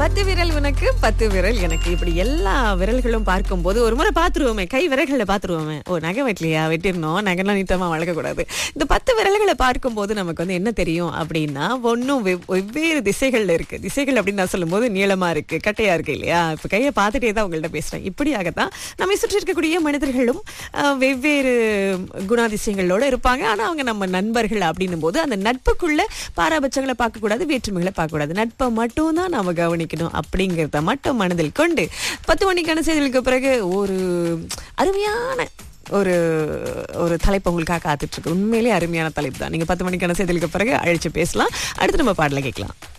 பத்து விரல் உனக்கு பத்து விரல் எனக்கு இப்படி எல்லா விரல்களும் பார்க்கும்போது ஒரு முறை பார்த்துருவோமே கை விரல்களை பார்த்துருவோமே ஓ நகை வெட்டலையா வெட்டிடணும் நகைலாம் நீட்டமா வளர்க்கக்கூடாது இந்த பத்து விரல்களை பார்க்கும்போது நமக்கு வந்து என்ன தெரியும் அப்படின்னா ஒன்றும் வெவ்வேறு திசைகள்ல இருக்கு திசைகள் அப்படின்னு நான் சொல்லும்போது நீளமா இருக்கு கட்டையா இருக்கு இல்லையா இப்ப கையை பார்த்துட்டே தான் உங்கள்ட்ட பேசுறேன் இப்படியாகத்தான் நம்மை சுற்றி இருக்கக்கூடிய மனிதர்களும் அஹ், வெவ்வேறு குணாதிசயங்களோட இருப்பாங்க ஆனா அவங்க நம்ம நண்பர்கள் அப்படின்னும் போது அந்த நட்புக்குள்ள பாராபட்சங்களை பார்க்க கூடாது வேற்றுமைகளை பார்க்க கூடாது நட்பை மட்டும் தான் நாம கவனிக்கணும் அப்படிங்கிறத மட்டும் மனதில் கொண்டு பத்து மணிக்கான செய்திகளுக்கு பிறகு ஒரு அருமையான ஒரு ஒரு தலைப்பு உங்களுக்காக காத்துட்டு இருக்கு உண்மையிலேயே அருமையான தலைப்பு தான் நீங்க பத்து மணிக்கான செய்திகளுக்கு பிறகு அழைச்சு பேசலாம் அடுத்து நம்ம பாடல கேட்கலாம்